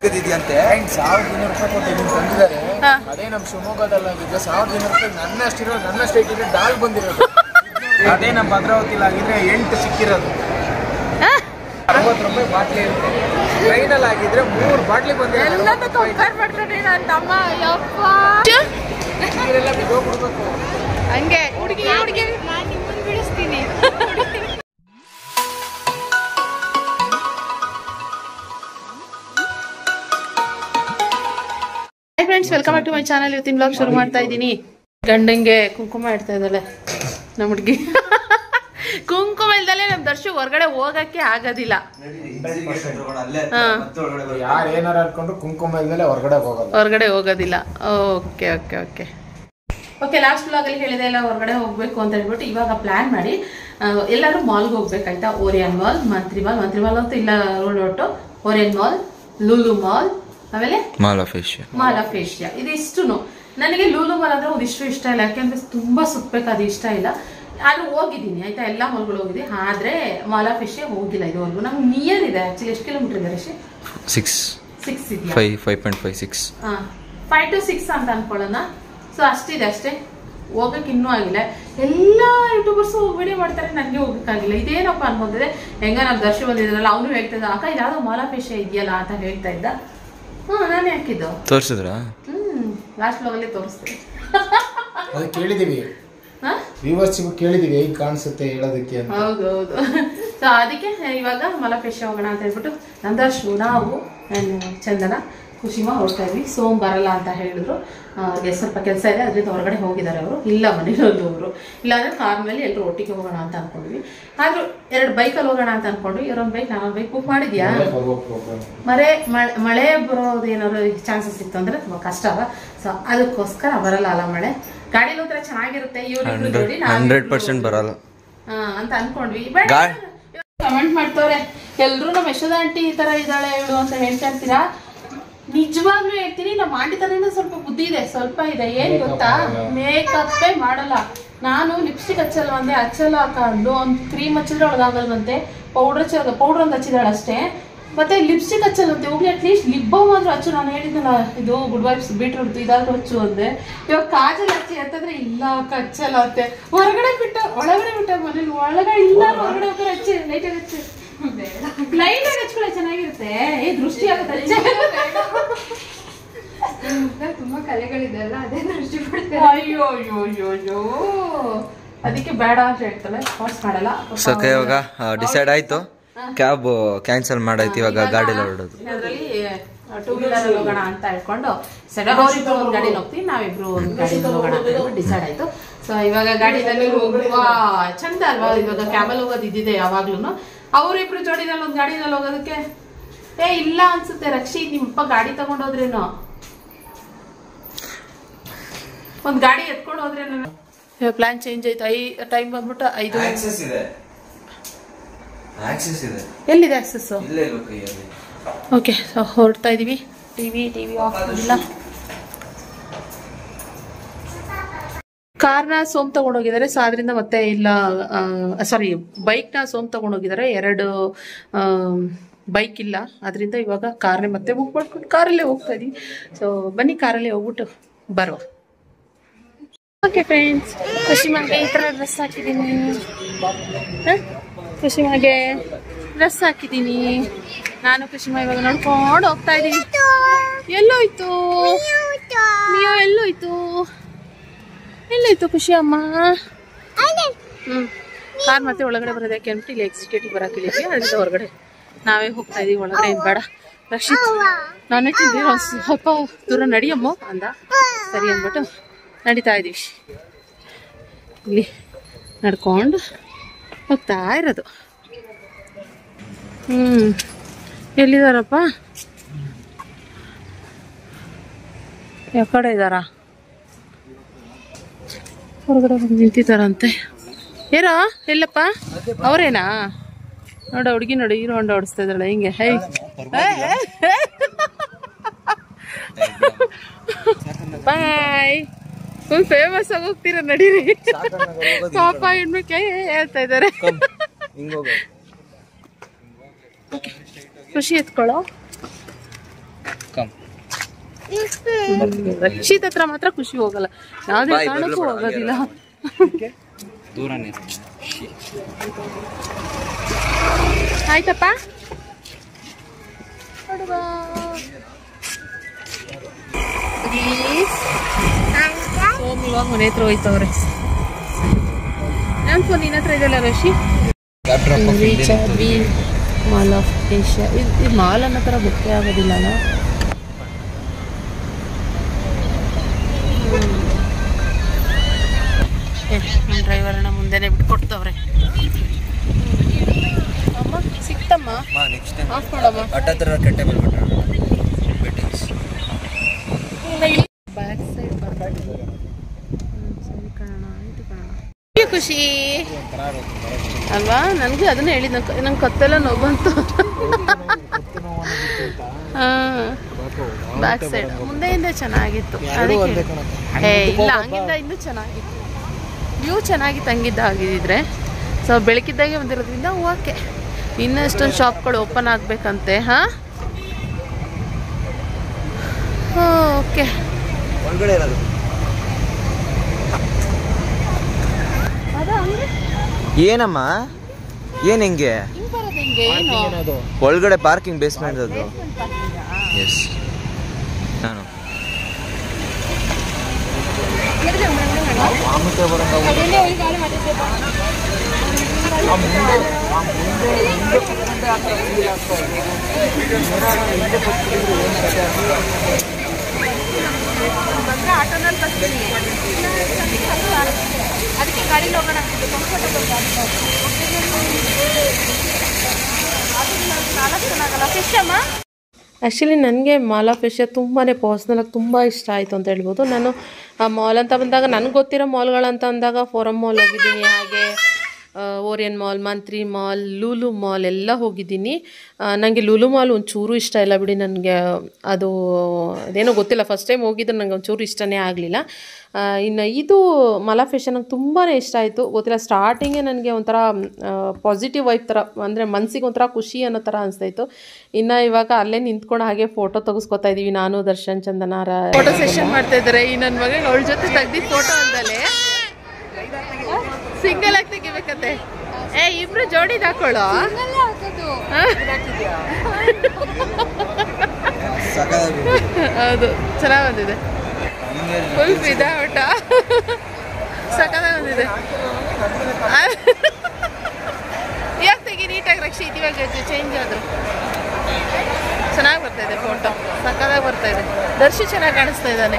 ಇದೆಯಂತೆ ಸಾವಿರದ ಇನ್ನೂರು ರೂಪಾಯಿ ಕೊಟ್ಟು ಇದನ್ನ ತಂದಿದ್ದಾರೆ ಹಾ. ಅದೇ ನಮ್ಮ ಶಿವಮೊಗ್ಗದಲ್ಲಾಗಿದ್ರೆ ಸಾವಿರದ ಇನ್ನೂರು ರೂಪಾಯಿ ನನ್ನಷ್ಟಿರೋ ನನ್ನಷ್ಟು ಇಟ್ಟಿದ್ರೆ ಡಾಲ್ ಬಂದಿರೋದು ಅದೇ ನಮ್ಮ ಭದ್ರಾವತಿಲಿ ಆಗಿದ್ರೆ ಎಂಟು ಸಿಕ್ಕಿರೋದು ಅರವತ್ತು ರೂಪಾಯಿ ಬಾಟ್ಲಿ ಇರುತ್ತೆ ಟ್ರೈನಲ್ಲಿ ಆಗಿದ್ರೆ ಮೂರು ಬಾಟ್ಲಿ ಬಂದಿದೆ ಎಲ್ಲದೂ ಕಂಪೇರ್ ಮಾಡ್ಕೊಂಡ್ರಿ ನನ್ನ ತಮ್ಮ ಯಪ್ಪ ನೀರೆಲ್ಲ ಬಿದ್ದೋಗ್ಬಿಡ್ಬೇಕು ಹಂಗೆ ಹುಡುಗಿ ಹುಡುಗಿ ನಾನು ನಿಮ್ಮನ್ನು ಬಿಡಿಸ್ತೀನಿ hi friends welcome back to my channel ಇವತ್ತಿನ ಬ್ಲಾಗ್ ಶುರು ಮಾಡ್ತಾ ಇದ್ದೀನಿ ಗಂಡಂಗೆ ಕುಂಕುಮ ಇಡ್ತಾ ಇದ್ದಾಳೆ ನಮ್ಮ ಹುಡುಗಿ ಕುಂಕುಮ ಇಲ್ದಲೆ ನಮ್ಮ ದರ್ಶು ಹೊರಗಡೆ ಹೋಗಕ್ಕೆ ಆಗೋದಿಲ್ಲ ಅಲ್ಲೇ ಹಾ. ಮತ್ತೆ ಒಳಗಡೆ ಬರ್ಬೇಕು. ಯಾರು ಏನಾರು ಅನ್ಕೊಂಡ್ರು ಕುಂಕುಮ ಇಲ್ದಲೆ ಹೊರಗಡೆ ಹೋಗಲ್ಲ ಹೊರಗಡೆ ಹೋಗೋದಿಲ್ಲ okay okay okay okay last ಬ್ಲಾಗಲ್ಲಿ ಹೇಳಿದೆ ಎಲ್ಲ ಹೊರಗಡೆ ಹೋಗ್ಬೇಕು ಅಂತ ಹೇಳ್ಬಿಟ್ಟು ಇವಾಗ ಪ್ಲಾನ್ ಮಾಡಿ ಆ, ಎಲ್ಲರೂ ಮಾಲ್ಗೆ ಹೋಗ್ಬೇಕಾಯ್ತಾ Orion mall Mantri mall Mantri mall ಅಂತೂ ಇಲ್ಲ ರೋಡ್ ಒಟ್ಟು ಓರಿಯನ್ ಮಾಲ್ ಲೂಲು ಮಾಲ್ ಆಮೇಲೆ mall of Asia mall of Asia ಇದಿಷ್ಟು ನನಗೆ ಲೂಲು ಮಾಲ್ ಅಂದ್ರೆ ಒಂದಿಷ್ಟು ಇಷ್ಟ ಇಲ್ಲ ಯಾಕೆಂದ್ರೆ ತುಂಬಾ ಸುತ್ತಬೇಕು ಅದು ಇಷ್ಟ ಇಲ್ಲ ಆದ್ರೂ ಹೋಗಿದ್ದೀನಿ ಆಯ್ತಾ ಎಲ್ಲ ಮಾಲ್ಗಳು ಹೋಗಿದ್ದೀನಿ ಆದ್ರೆ ಮಾಲ್ ಆಫ್ ಏಷ್ಯಾ ಹೋಗಿಲ್ಲ ಇದುವರೆಗೂ ನಮ್ಗೆ ನಿಯರ್ ಇದೆ ಆಕ್ಚುಲಿ ಎಷ್ಟು ಕಿಲೋಮೀಟರ್ ಇದೆ ರಿಷಿ ಸಿಕ್ಸ್ ಸಿಕ್ಸ್ ಇದೆಯಾ five five point five six five two six ಅಂತ ಅನ್ಕೊಳ್ಳೋಣ ಸೊ ಅಷ್ಟಿದೆ ಅಷ್ಟೇ ಹೋಗಕ್ಕೆ ಇನ್ನೂ ಆಗಿಲ್ಲ ಎಲ್ಲ ಯೂಟ್ಯೂಬರ್ಸ್ ವಿಡಿಯೋ ಮಾಡ್ತಾರೆ ನನಗೆ ಹೋಗಕ್ಕಾಗಿಲ್ಲ ಇದೇನಪ್ಪ ಅನ್ಕೊಂತಿದೆ ಹೆಂಗ ನಮ್ಮ ದರ್ಶಿ ಬಂದಿದ್ರಲ್ಲ ಅವನು ಹೇಳ್ತಾ ಇದ್ದ ಅಕ್ಕ ಇದ್ಯಾವುದೋ ಮಾಲಾಪೇಶ ಇದೆಯಲ್ಲ ಅಂತ ಹೇಳ್ತಾ ಇದ್ದ ಹ್ಞೂ ನಾನೇ ಹಾಕಿದ್ದು ತೋರಿಸಿದ್ರಾ ಹ್ಮ್ ಲಾಸ್ಟ್ ಬ್ಲಾಗಲ್ಲಿ ತೋರಿಸ್ತೀನಿ ಅದು ಕೇಳಿದೀವಿ ಹಾ ವ್ಯೂವರ್ಸಿಗೂ ಕೇಳಿದೀವಿ ಹೇಗೆ ಕಾಣಿಸುತ್ತೆ ಹೇಳೋದಕ್ಕೆ ಅಂತ ಹೌದು ಹೌದು ಸೊ ಅದಕ್ಕೆ ಇವಾಗ ಮಲಪೇಶ ಹೋಗೋಣ ಅಂತ ಹೇಳ್ಬಿಟ್ಟು ನಂದರ್ಶು ನಾವು and ಚಂದನ ಕುಶಿಮ ಹೋಗ್ತಾ ಇದ್ವಿ ಸೋಮ್ ಬರಲ್ಲ ಅಂತ ಹೇಳಿದ್ರು ಆ, ಅವ್ರಿಗೆ ಸ್ವಲ್ಪ ಕೆಲಸ ಇದೆ ಅದರಿಂದ ಹೊರಗಡೆ ಹೋಗಿದ್ದಾರೆ ಅವರು ಇಲ್ಲ ಮನೇಲೊಂದು ಅವರು ಇಲ್ಲಾಂದ್ರೆ ಕಾರ್ ಮೇಲೆ ಎಲ್ಲರೂ ಒಟ್ಟಿಗೆ ಹೋಗೋಣ ಅಂತ ಅನ್ಕೊಂಡ್ವಿ ಆದ್ರೂ ಎರಡು ಬೈಕಲ್ಲಿ ಹೋಗೋಣ ಅಂತ ಅನ್ಕೊಂಡ್ವಿ ಇವರೊಂದು ಬೈಕ್ ನಾನೊಂದು ಬೈಕ್ ಬುಕ್ ಮಾಡಿದ್ಯಾ ಬರುವ ಪ್ರೋಗ್ರಾಮ್ ಮಳೆ ಮಳೆ ಮಳೆ ಬರೋದು ಏನಾದ್ರು ಚಾನ್ಸಸ್ ಇತ್ತು ಅಂದ್ರೆ ತುಂಬಾ ಕಷ್ಟ ಅಲ್ಲ ಸೊ ಅದಕ್ಕೋಸ್ಕರ ಬರಲ್ಲ ಅಲ್ಲ ಮಳೆ ಗಾಡಿಲಿ ಒಂಥರ ಚೆನ್ನಾಗಿರುತ್ತೆ ಇವ್ರಿಬ್ರು ಜೋಡಿ ನಾವಿಬ್ರು ಹಂಡ್ರೆಡ್ ಪರ್ಸೆಂಟ್ ಬರಲ್ಲ ಹಾ, ಅಂತ ಅನ್ಕೊಂಡ್ವಿ ಗಾ- ಕಮೆಂಟ್ ಮಾಡ್ತವ್ರೆ ಎಲ್ರು ನಮ್ಮ ಯಶೋಧ ಆಂಟಿ ಈ ತರ ಇದ್ದಾಳೆ ಇವಳು ಅಂತ ಹೇಳ್ತಾ ಇರ್ತೀರಾ ನಿಜವಾಗ್ಲೂ ಹೇಳ್ತೀನಿ ನಮ್ಮ ಆಂಟಿ ತರನೇ ಸ್ವಲ್ಪ ಬುದ್ಧಿ ಇದೆ ಸ್ವಲ್ಪ ಇದೆ ಏನ್ ಗೊತ್ತಾ ಮೇಕಪ್ಪೇ ಮಾಡಲ್ಲ ನಾನು ಲಿಪ್ಸ್ಟಿಕ್ ಹಚ್ಚಲ್ಲ ಒಂದೇ ಹಚ್ಚಲ್ಲ ಹಾಕೊಂಡು ಒಂದು ಕ್ರೀಮ್ ಹಚ್ಚಿದ್ರೆ ಒಳಗಾಗಲ್ವಂತೆ ಪೌಡರ್ ಹಚ್ಚ ಪೌಡರ್ ಒಂದು ಹಚ್ಚಿದಾಳೆ ಅಷ್ಟೇ ಮತ್ತೆ ಲಿಪ್ಸ್ಟಿಕ್ ಹಚ್ಚಲ್ಲಂತೆ ಹೋಗ್ಲಿ ಅಟ್ಲೀಸ್ಟ್ ಲಿಪ್ ಬಾಮ್ ಆದ್ರೂ ಹಚ್ಚು ನಾನು ಹೇಳಿದ್ನಲ್ಲ ಇದು ಗುಡ್ ವೈಬ್ಸ್ ಬೀಟ್ರೂಟ್ ಇದಾದ್ರೂ ಹಚ್ಚು ಅಂದೆ ಇವಾಗ ಕಾಜಲ್ ಹಚ್ಚಿ ಅಂತಂದ್ರೆ ಇಲ್ಲ ಅಕ್ಕ ಹಚ್ಚಲ್ಲ ಅಂತೆ ಹೊರಗಡೆ ಬಿಟ್ಟ ಒಳಗಡೆ ಬಿಟ್ಟ ಮನೇಲಿ ಒಳಗಡೆ ಇಲ್ಲ ಹೊರಗಡೆ ಹೋಗ್ತಾರೆ ಹಚ್ಚಿ ಲೈಟಾಗಿ ಹಚ್ಚಿ ಲೈಟಾಗಿ ಹಚ್ಕೊಳ್ಳೆ ಚೆನ್ನಾಗಿರುತ್ತೆ ಏ ದೃಷ್ಟಿ ಆಗುತ್ತೆ ಹಚ್ಚಿ. ತುಂಬಾ ಕಲೆಗಳಿದೆ ಅಲ್ಲ ಅದೇ ದೃಷ್ಟಿ ಬಿಡ್ತಾರೆ ಅಯ್ಯೋ ಅಯ್ಯೋ ಅಯ್ಯೋ ಅಯ್ಯೋ ಅದಕ್ಕೆ ಬೇಡ ಅಂತ ಹೇಳ್ತಾಳೆ ಫೋರ್ಸ್ ಮಾಡಲ್ಲ ಸೊ ಇವಾಗ ಡಿಸೈಡ್ ಆಯ್ತು ಕ್ಯಾಬ್ ಕ್ಯಾನ್ಸಲ್ ಮಾಡಾಯ್ತು ಇವಾಗ ಗಾಡಿಲಿ ಹೊರಡೋದು ಅದರಲ್ಲಿ ಟೂ ವೀಲರ್ ಹೋಗೋಣ ಅಂತ ಹೇಳ್ಕೊಂಡು ಸಡ ಅವರಿಬ್ರು ಒಂದು ಗಾಡಿಲಿ ಹೋಗ್ತೀವಿ ನಾವಿಬ್ರು ಒಂದು ಗಾಡಿಲಿ ಹೋಗೋಣ ಅಂತ ಡಿಸೈಡ್ ಆಯ್ತು ಸೊ ಇವಾಗ ಗಾಡಿನಲ್ಲಿ ಹೋಗುವ ಚಂದ ಅಲ್ವಾ ಇವಾಗ ಕ್ಯಾಬಲ್ಲಿ ಹೋಗೋದು ಇದ್ದಿದೆ ಯಾವಾಗ್ಲೂ ಅವರಿಬ್ರು ಜೋಡಿನಲ್ಲಿ ಒಂದು ಗಾಡಿನಲ್ಲಿ ಹೋಗೋದಕ್ಕೆ ಏ ಇಲ್ಲ ಅನ್ಸುತ್ತೆ ರಕ್ಷಿ ನಿಮ್ಮಪ್ಪ ಗಾಡಿ ತಗೊಂಡೋದ್ರೇನೋ ಒಂದು ಗಾಡಿ ಎತ್ಕೊಂಡು ಹೋದ್ರೇನೋ ಪ್ಲಾನ್ ಚೇಂಜ್ ಆಯ್ತು ಐ ಟೈಮ್ ಬಂದ್ಬಿಟ್ಟು ಐದು ಆಕ್ಸೆಸ್ ಇದೆ ಆಕ್ಸೆಸ್ ಇದೆ ಎಲ್ಲಿದೆ ಆಕ್ಸಸ್ಸು ಇಲ್ಲೇ ಇಲ್ವ ಕೈಯಲ್ಲಿ ಓಕೆ ಸೊ ಹೊರಡ್ತಾ ಇದೀವಿ ಟಿವಿ ಟಿವಿ ಆಫ್ ಮಾಡಿಲ್ಲ ಕಾರ್ನ ಸೋಮ್ ತಗೊಂಡೋಗಿದ್ದಾರೆ ಸೊ ಅದರಿಂದ ಮತ್ತೆ ಇಲ್ಲ ಸಾರಿ ಬೈಕ್ನ ಸೋಮ್ ತಗೊಂಡೋಗಿದ್ದಾರೆ ಎರಡು ಬೈಕ್ ಇಲ್ಲ ಅದರಿಂದ ಇವಾಗ ಕಾರ್ನೇ ಮತ್ತೆ ಬುಕ್ ಮಾಡ್ಕೊಂಡು ಕಾರಲ್ಲೇ ಹೋಗ್ತಾ ಇದೀವಿ ಸೊ ಬನ್ನಿ ಕಾರಲ್ಲೇ ಹೋಗ್ಬಿಟ್ಟು ಬರುವ ಓಕೆ ಫ್ರೆಂಡ್ಸ್ ಖುಷಿಮಾಗೆ ಈ ಥರ ಡ್ರೆಸ್ ಹಾಕಿದ್ದೀನಿ ಹ? ಖುಷಿಮಾಗೆ ಡ್ರೆಸ್ ಹಾಕಿದ್ದೀನಿ ನಾನು ಖುಷಿಮಾ ಇವಾಗ ನೋಡ್ಕೊಂಡು ಹೋಗ್ತಾ ಇದ್ದೀನಿ ಎಲ್ಲೋಯ್ತು ನೀವು ಎಲ್ಲೋಯ್ತು ಎಲ್ಲೋಯ್ತು ಖುಷಿ ಅಮ್ಮ ಹ್ಮ್ ಕಾರ್ ಮತ್ತೆ ಒಳಗಡೆ ಬರೋದು ಯಾಕೆ ಅಂದ್ಬಿಟ್ಟು ಇಲ್ಲಿ ಎಕ್ಸಿಕ್ಯೂಟಿವ್ ಬರಕ್ಕೆ ಇಳಿದ್ವಿ ಅದರಿಂದ ಹೊರಗಡೆ ನಾವೇ ಹೋಗ್ತಾ ಇದೀವಿ ಒಳಗಡೆ ಏನ್ ಬೇಡ ರಕ್ಷಿತ್ ನಾನೇ ತಿಂದಿರೋ ಸ್ವಲ್ಪ ದೂರ ನಡಿಯಮ್ಮ ಅಂದ ಸರಿ ಅಂದ್ಬಿಟ್ಟು ನಡೀತಾ ಇದೀವಿ ಇಲ್ಲಿ ನಡ್ಕೊಂಡು ಹೋಗ್ತಾ ಇರೋದು ಹ್ಮ್ ಎಲ್ಲಿದಾರಪ್ಪ ಯಾವ ಕಡೆ ಇದಾರ ಹೊರಗಡೆ ಬಂದು ನಿಂತಿದ್ದಾರಂತೆ ಏನೋ ಎಲ್ಲಪ್ಪ ಅವರೇನಾ ನೋಡ ಹುಡುಗಿ ನೋಡಿ ಹೀರೋ ಹೊಂಡ ಓಡಿಸ್ತಾ ಇದ್ದಾಳೆ ಹಿಂಗೆ ಹೈ ಬಾಯ್ ಫುಲ್ ಫೇಮಸ್ ಆಗಿ ಹೋಗ್ತೀರ ನಡೀರಿ ಪಾಪ ಹೆಣ್ಮಕ್ಳೆ ಹೇಳ್ತಾ ಇದ್ದಾರೆ ಖುಷಿ ಎತ್ಕೊಳ್ಳೋ ರಕ್ಷಿತ್ ಹತ್ರ ಮಾತ್ರ ಖುಷಿ ಹೋಗಲ್ಲ ಯಾವುದೇ ಬಾಯ್, ಕಾರಣಕ್ಕೂ ಬರ್ಲು ಬೇಡ, ಹೋಗೋದಿಲ್ಲ ದೂರನೇ ಆಯ್ತಪ್ಪ ಹೊರಡುವ. Please. ಸೋಮ್ ಇವಾಗ ಮನೆ ಹತ್ರ ಹೋಯ್ತವ್ರೆ ನನ್ನ ಫೋನ್ ನಿನ್ನ ಹತ್ರ ಇದೆಯಲ್ಲ ರಶಿ ರೀಚ್ ಬಿ ಮಾಲ್ ಆಫ್ ಏಷ್ಯಾ ಇದು ಮಾಲ್ ಅನ್ನೋ ಥರ ಗೊತ್ತೇ ಆಗೋದಿಲ್ಲ ಅಲ್ಲ ನಮ್ಮ ಡ್ರೈವರ್ನ ಮುಂದೆನೆ ಬಿಟ್ಕೊಡ್ತವ್ರೆ ಅಮ್ಮ ಸಿಕ್ತಮ್ಮ ನೆಕ್ಸ್ಟ್ ಟೈಮ್ ಆಫ್ ಮಾಡಮ್ಮ ಅಟ್ಟ ಹತ್ರ ಕಟ್ಟೆ ಬರ್ಬಿಟ್ರೆ ಬೆಟ್ಟಿಂಗ್ಸ್ ಬ್ಯಾಕ್ ಸೈಡ್ ಬರ್ಬೇಕು ಸರಿ ಕಣಣ ಆಯ್ತು ಕಣಣ ಖುಷಿ ಅಲ್ವಾ ನನಗೂ ಅದನ್ನ ಹೇಳಿದ್ ನಂಗೆ ಕತ್ತೆಲ್ಲ ನೋವು ಬಂತು ಬ್ಯಾಕ್ ಸೈಡ್ ಮುಂದೆಯಿಂದ ಚೆನ್ನಾಗಿತ್ತು ಅದಕ್ಕೆ ಏ ಇಲ್ಲ ಹಂಗಿಂದ ಇನ್ನೂ ಚೆನ್ನಾಗಿತ್ತು ವ್ಯೂ ಚೆನ್ನಾಗಿತ್ತು ಹಂಗಿದ್ದ ಆಗಿದ್ರೆ ಸೊ ಬೆಳಕಿದ್ದಾಗೆ ಬಂದಿರೋದ್ರಿಂದ ಓಕೆ ಇನ್ನೂ ಎಷ್ಟೊಂದು ಶಾಪ್ಗಳು ಓಪನ್ ಆಗಬೇಕಂತೆ ಹಾಂ ಓಕೆ ಒಳಗಡೆ ಇರೋದು ಏನಮ್ಮ ಏನ್ ಹಿಂಗೆ ಹಿಂಗ್ ಬರೋದು ಹಿಂಗೆ ಏನು ಒಳಗಡೆ ಪಾರ್ಕಿಂಗ್ ಬೇಸ್ಮೆಂಟ್ ಅದು ಎಸ್ ನಾನು ಅದಕ್ಕೆ ಗಾಡಿಲಿ ಹೋಗೋಣ ಆ್ಯಕ್ಚುಲಿ ನನಗೆ ಮಾಲ್ ಆಫ್ ಏಷ್ಯಾ ತುಂಬಾ ಪರ್ಸ್ನಲಾಗಿ ತುಂಬ ಇಷ್ಟ ಆಯಿತು ಅಂತ ಹೇಳ್ಬೋದು ನಾನು ಆ ಮಾಲ್ ಅಂತ ಬಂದಾಗ ನನಗೆ ಗೊತ್ತಿರೋ ಮಾಲ್ಗಳಂತ ಅಂದಾಗ ಫೋರಮ್ ಮಾಲ್ ಹೋಗಿದ್ದೀನಿ ಹಾಗೆ Orion mall Mantri mall Lulu mall ಎಲ್ಲ ಹೋಗಿದ್ದೀನಿ ನನಗೆ ಲೂಲು ಮಾಲ್ ಒಂಚೂರು ಇಷ್ಟ ಇಲ್ಲ ಬಿಡಿ ನನಗೆ ಅದು ಅದೇನೋ ಗೊತ್ತಿಲ್ಲ ಫಸ್ಟ್ ಟೈಮ್ ಹೋಗಿದ್ದು ನನಗೆ ಒಂಚೂರು ಇಷ್ಟನೇ ಆಗಲಿಲ್ಲ ಇನ್ನು ಇದು ಮಲಾ ಫೇಶನ್ ನಂಗೆ ತುಂಬಾ ಇಷ್ಟ ಆಯಿತು ಗೊತ್ತಿಲ್ಲ ಸ್ಟಾರ್ಟಿಂಗೇ ನನಗೆ ಒಂಥರ ಪಾಸಿಟಿವ್ ವೈಬ್ ಥರ ಅಂದರೆ ಮನಸ್ಸಿಗೆ ಒಂಥರ ಖುಷಿ ಅನ್ನೋ ಥರ ಅನಿಸ್ತಾಯಿತ್ತು ಇನ್ನು ಇವಾಗ ಅಲ್ಲೇ ನಿಂತ್ಕೊಂಡು ಹಾಗೆ ಫೋಟೋ ತೆಗೆಸ್ಕೊತಾ ಇದ್ದೀವಿ ನಾನು ದರ್ಶನ್ ಚಂದನಾರ ಫೋಟೋ ಸೆಷನ್ ಮಾಡ್ತಾ ಇದ್ದಾರೆ ಈ ನನ್ನ ಮಗ ಅವಳ ಜೊತೆ ತೆಗ್ದಿದ್ದು ಫೋಟೋ ಅಲ್ದಲೆ ಸಿಂಗಲ್ ಆಗಿ ತೆಗಿಬೇಕಂತೆ ಏ ಇಬ್ರು ಜೋಡಿ ಹಾಕೊಳ್ಳೋ ಹೌದು ಚೆನ್ನಾಗಿ ಬಂದಿದೆ ಫುಲ್ ಬಿದ ಊಟ ಸಕ್ಕತ್ತಾಗಿ ಬಂದಿದೆ ಯಾಕೆ ತೆಗಿ ನೀಟಾಗಿ ರಕ್ಷಿ ಇವಾಗ ಚೇಂಜ್ ಆದ್ರು ಚೆನ್ನಾಗಿ ಬರ್ತಾ ಇದೆ ಫೋಟೋ ಸಕ್ಕತ್ತಾಗಿ ಬರ್ತಾ ಇದೆ ದರ್ಶಿ ಚೆನ್ನಾಗಿ ಕಾಣಿಸ್ತಾ ಇದ್ದಾನೆ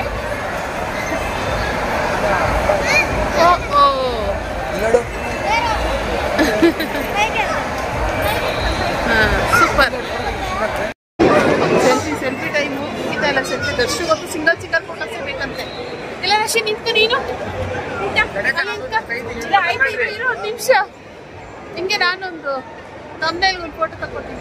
ಓ ಓ ಹಾಂ ಸೂಪರ್ ಸೆಲ್ಫಿ ಸೆಲ್ಫಿ ಟೈಮು ಮುಗಿತಾ ಇಲ್ಲ ಸೆಲ್ಫಿ ದರ್ಶು ಗೊತ್ತು ಸಿಂಗಲ್ ಸಿಂಗಲ್ ಫೋಟೋಸ್ ಬೇಕಂತೆ ಇಲ್ಲ ರಶಿ ನಿಂತ್ಕೊ ನೀನು ನಿಂತ್ಕೊ. ಅಲ್ಲಿ ನಿಂತ್ಕೊ. ಇಲ್ಲ, ಆಯ್ತು ಇರು, ಇರು ಒಂದು ನಿಮಿಷ ಹಿಂಗೆ ನಾನೊಂದು ತಮ್ಮನೇಲಿ ಒಂದು ಫೋಟೋ ತಗೊಳ್ತೀನಿ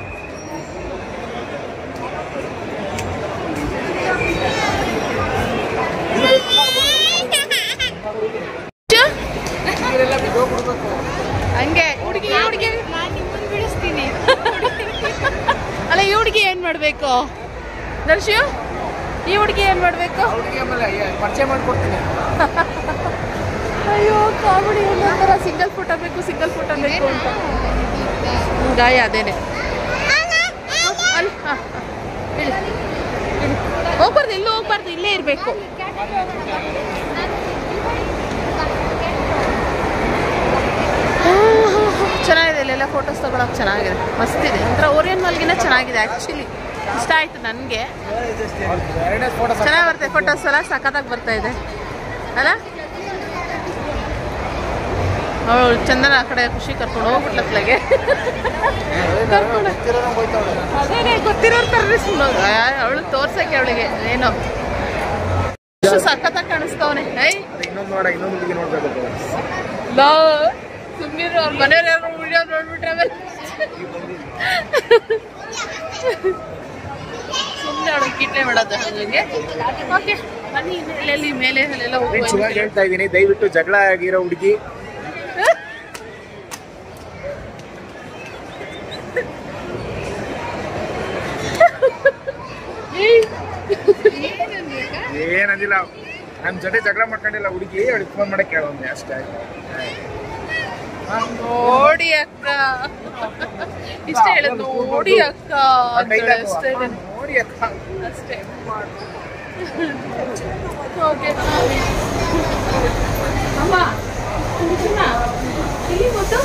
ಹಂಗೆ ಹುಡುಗಿ ಹುಡುಗಿ ನಾನು ನಿಮ್ಮನ್ನು ಬಿಡಿಸ್ತೀನಿ ಅಲ್ಲ ಈ ಹುಡುಗಿ ಏನ್ ಮಾಡ್ಬೇಕು ದರ್ಶು ಈ ಹುಡುಗಿ ಏನ್ ಮಾಡ್ಬೇಕು ಅವ್ರಿಗೆ ಆಮೇಲೆ ಪರಿಚಯ ಮಾಡ್ಕೊಡ್ತೀನಿ ಅಯ್ಯೋ ಕಾಮಿಡಿ ಒಂದೊಂಥರ ಸಿಂಗಲ್ ಫೋಟೋ ಬೇಕು ಸಿಂಗಲ್ ಫೋಟೋ ಬೇಕು ಅಂತ ಹ್ಮ್, ಗಾಯ ಅದೇನೆ ಅಲ್ಲಿ ಹಾ, ಹಾ. ಇಳಿ, ಇಳಿ. ಹೋಗ್ಬಾರ್ದು ಎಲ್ಲೂ ಹೋಗ್ಬಾರ್ದು ಇಲ್ಲೇ ಇರಬೇಕು ಚೆನ್ನಾಗಿದೆ ಇಲ್ಲೆಲ್ಲ ಫೋಟೋಸ್ ತಗೊಳಕ್ ಚೆನ್ನಾಗಿದೆ ಮಸ್ತಿದೆ ಒಂಥರ ಓರಿಯನ್ ಮಾಲ್ಗಿನ ಚೆನ್ನಾಗಿದೆ ಆ್ಯಕ್ಚುಲಿ ಇಷ್ಟ ಆಯ್ತು ನನಗೆ ಎರಡನೇ ಫೋಟೋ ಚೆನ್ನಾಗಿ ಬರ್ತದೆ ಫೋಟೋಸ್ ಎಲ್ಲ ಸಖತ್ತಾಗಿ ಬರ್ತಾ ಇದೆ ಅಲ್ಲ ಅವಳು ಚಂದನ ಆ ಕಡೆ ಖುಷಿ ಕರ್ಕೊಂಡು ಹೋಗ್ಬಿಟ್ಲತ್ಲಾಗೆ ಅದೇನೆ ಗೊತ್ತಿರೋರ್ ತರ್ರಿ ಸುಮ್ಮನೆ ಅವಳು ತೋರ್ಸಕ್ಕೆ ಅವಳಿಗೆ ಏನೋ ಎಷ್ಟು ಸಖತ್ತಾಗಿ ಕಾಣಿಸ್ತವನೆ ಐ ಇನ್ನೊಂದು ನೋಡ ಇನ್ನೊಂದು ಹುಡುಗಿ ನೋಡ್ಬೇಕು ಲೋ ಸುಮ್ಮನಿರು ಅವ್ರ ಮನೆಯವ್ರು ಯಾರು ವಿಡಿಯೋ ನೋಡ್ಬಿಟ್ರೆ ಆಮೇಲೆ ಸುಮ್ಮನೆ ಅವಳು ಕಿಟ್ಲೆ ಮಾಡೋದು ಹಾಗೆ ಓಕೆ ಬನ್ನಿ ಎಲ್ಲೆಲ್ಲಿ ಮೇಲೆ ಅಲ್ಲೆಲ್ಲ ಫ್ರೆಂಡ್ಸ್ ಹೋಗುವ ಇವಾಗ ಹೇಳ್ತಾ ಇದ್ದೀನಿ ದಯವಿಟ್ಟು ಜಗಳ ಆಗಿರೋ ಹುಡುಗಿ ಏಯ್ ಏನಂದಿಲ್ಲ ನನ್ನ ಜೊತೆ ಜಗಳ ಮಾಡ್ಕೊಂಡಿಲ್ಲ ಹುಡುಗಿ ಅವಳಿಗೆ ಫೋನ್ ಮಾಡಕ್ಕೆ ಕೇಳೋಂದೆ ಅಷ್ಟೇ ಆಯ್ತು ನೋಡಿ ಅಕ್ಕ ಇಷ್ಟ ಹೇಳೋದು ನೋಡಿ ಅಕ್ಕ ಅಂತ ಹೇಳಿ ಅಷ್ಟೇ ಇದೆ. ನೋಡಿ ಅಕ್ಕ ಅಷ್ಟೇ ಓಕೆ ಅಮ್ಮ ಕುಂಕುಮ, ಇಲ್ಲಿ ಗೊತ್ತು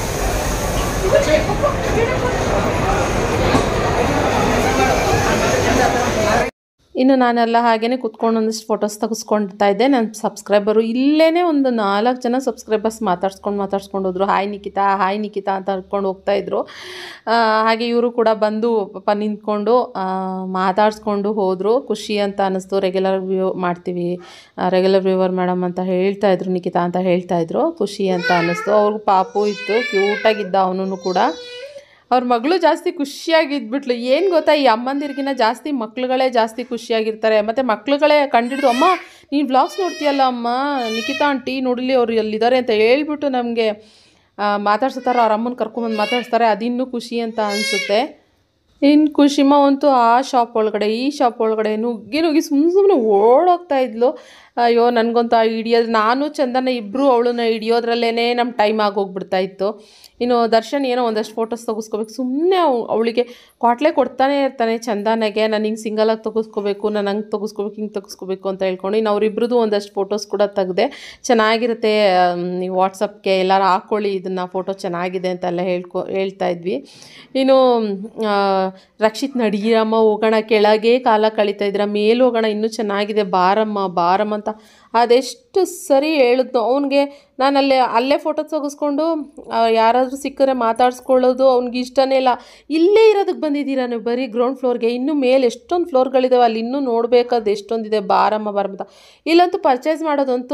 ಇನ್ನು ನಾನೆಲ್ಲ ಹಾಗೇನೆ ಕುತ್ಕೊಂಡು ಒಂದಿಷ್ಟು ಫೋಟೋಸ್ ತೆಗೆಸ್ಕೊಳ್ತಾ ಇದ್ದೆ ನನ್ನ ಸಬ್ಸ್ಕ್ರೈಬರು ಇಲ್ಲೇ ಒಂದು ನಾಲ್ಕು ಜನ ಸಬ್ಸ್ಕ್ರೈಬರ್ಸ್ ಮಾತಾಡ್ಸ್ಕೊಂಡು ಮಾತಾಡ್ಸ್ಕೊಂಡು ಹೋದ್ರು ಹಾಯ್ ನಿಖಿತಾ ಹಾಯ್ ನಿಖಿತಾ ಅಂತ ಹೇಳ್ಕೊಂಡು ಹೋಗ್ತಾ ಇದ್ರು ಆ, ಹಾಗೆ ಇವರು ಕೂಡ ಬಂದು ಪಾಪ ನಿಂತ್ಕೊಂಡು ಆ, ಮಾತಾಡ್ಸ್ಕೊಂಡು ಹೋದರು ಖುಷಿ ಅಂತ ಅನ್ನಿಸ್ತು ರೆಗ್ಯುಲರ್ ವ್ಯೂ ಮಾಡ್ತೀವಿ ರೆಗ್ಯುಲರ್ ವ್ಯೂವರ್ ಮೇಡಮ್ ಅಂತ ಹೇಳ್ತಾ ಇದ್ರು ನಿಖಿತಾ ಅಂತ ಹೇಳ್ತಾ ಇದ್ರು ಖುಷಿ ಅಂತ ಅನ್ನಿಸ್ತು ಅವ್ರಿಗೂ ಪಾಪು ಇತ್ತು ಕ್ಯೂಟಾಗಿದ್ದ ಅವನು ಕೂಡ ಅವ್ರ ಮಗಳು ಜಾಸ್ತಿ ಖುಷಿಯಾಗಿದ್ಬಿಟ್ಲು ಏನು ಗೊತ್ತಾ ಈ ಅಮ್ಮಂದಿರ್ಗಿನ ಜಾಸ್ತಿ ಮಕ್ಳುಗಳೇ ಜಾಸ್ತಿ ಖುಷಿಯಾಗಿರ್ತಾರೆ ಮತ್ತು ಮಕ್ಳುಗಳೇ ಕಂಡಿಡ್ದು ಅಮ್ಮ ನೀನು ವ್ಲಾಗ್ಸ್ ನೋಡ್ತೀಯಲ್ಲ ಅಮ್ಮ ನಿಖಿತಾ ಆಂಟಿ ನೋಡಲಿ ಅವ್ರು ಎಲ್ಲಿದ್ದಾರೆ ಅಂತ ಹೇಳ್ಬಿಟ್ಟು ನಮಗೆ ಮಾತಾಡ್ಸ್ತಾರೆ ಅವ್ರ ಅಮ್ಮನ ಕರ್ಕೊಂಬಂದು ಮಾತಾಡ್ಸ್ತಾರೆ ಅದಿನ್ನೂ ಖುಷಿ ಅಂತ ಅನಿಸುತ್ತೆ ಇನ್ನು ಖುಷಿಮ ಅಂತೂ ಆ ಶಾಪ್ ಒಳಗಡೆ ಈ ಶಾಪ್ ಒಳಗಡೆ ನುಗ್ಗಿ ನುಗ್ಗಿ ಸುಮ್ಮನೆ ಸುಮ್ಮನೆ ಓಡೋಗ್ತಾ ಇದ್ಲು ಅಯ್ಯೋ ನನಗಂತೂ ಆ ಹಿಡಿಯೋದು ನಾನು ಚಂದನ ಇಬ್ಬರು ಅವಳನ್ನ ಹಿಡಿಯೋದ್ರಲ್ಲೇ ನಮ್ಮ ಟೈಮ್ ಆಗೋಗ್ಬಿಡ್ತಾ ಇತ್ತು ಇನ್ನು ದರ್ಶನ್ ಏನೋ ಒಂದಷ್ಟು ಫೋಟೋಸ್ ತೆಗೆಸ್ಕೋಬೇಕು ಸುಮ್ಮನೆ ಅವಳಿಗೆ ಕ್ವಾಟ್ಲೆ ಕೊಡ್ತಾನೆ ಇರ್ತಾನೆ ಚಂದನಾಗೆ ನಾನು ಹಿಂಗೆ ಸಿಂಗಲಾಗಿ ತೆಗೆಸ್ಕೋಬೇಕು ನಾನು ಹಂಗೆ ತೆಗೆಸ್ಕೋಬೇಕು ಹಿಂಗೆ ತೆಗೆಸ್ಕೋಬೇಕು ಅಂತ ಹೇಳ್ಕೊಂಡು ಇನ್ನು ಅವರಿಬ್ರದ್ದು ಒಂದಷ್ಟು ಫೋಟೋಸ್ ಕೂಡ ತೆಗ್ದೆ ಚೆನ್ನಾಗಿರುತ್ತೆ ಆಮ್, ನೀವು ವಾಟ್ಸಪ್ಗೆ ಎಲ್ಲರೂ ಹಾಕ್ಕೊಳ್ಳಿ ಇದನ್ನು ಫೋಟೋ ಚೆನ್ನಾಗಿದೆ ಅಂತೆಲ್ಲ ಹೇಳ್ಕೊ ಹೇಳ್ತಾ ಇದ್ವಿ ಇನ್ನು ಆ, ರಕ್ಷಿತ್ ನಡೀರಮ್ಮ ಹೋಗೋಣ ಕೆಳಗೆ ಕಾಲ ಕಳೀತಾ ಇದ್ರ ಮೇಲೆ ಹೋಗೋಣ ಇನ್ನೂ ಚೆನ್ನಾಗಿದೆ ಬಾರಮ್ಮ ಬಾರಮ್ಮ ಅಂತ ಅದೆಷ್ಟು ಸರಿ ಹೇಳಿದ್ನು ಅವನಿಗೆ ನಾನು ಅಲ್ಲೇ ಅಲ್ಲೇ ಫೋಟೋ ತೆಗೆಸ್ಕೊಂಡು ಯಾರಾದರೂ ಸಿಕ್ಕರೆ ಮಾತಾಡ್ಸ್ಕೊಳ್ಳೋದು ಅವ್ನಿಗೆ ಇಷ್ಟನೇ ಇಲ್ಲ ಇಲ್ಲೇ ಇರೋದಕ್ಕೆ ಬಂದಿದ್ದೀರಾ ನೀವು ಬರೀ ಗ್ರೌಂಡ್ ಫ್ಲೋರ್ಗೆ ಇನ್ನೂ ಮೇಲೆ ಎಷ್ಟೊಂದು ಫ್ಲೋರ್ಗಳಿದಾವೆ ಅಲ್ಲಿ ಇನ್ನೂ ನೋಡಬೇಕಾದ ಎಷ್ಟೊಂದಿದೆ ಬಾರಮ್ಮ ಬಾರಮ್ಮ ಅಂತ ಇಲ್ಲಂತೂ ಪರ್ಚೇಸ್ ಮಾಡೋದಂತೂ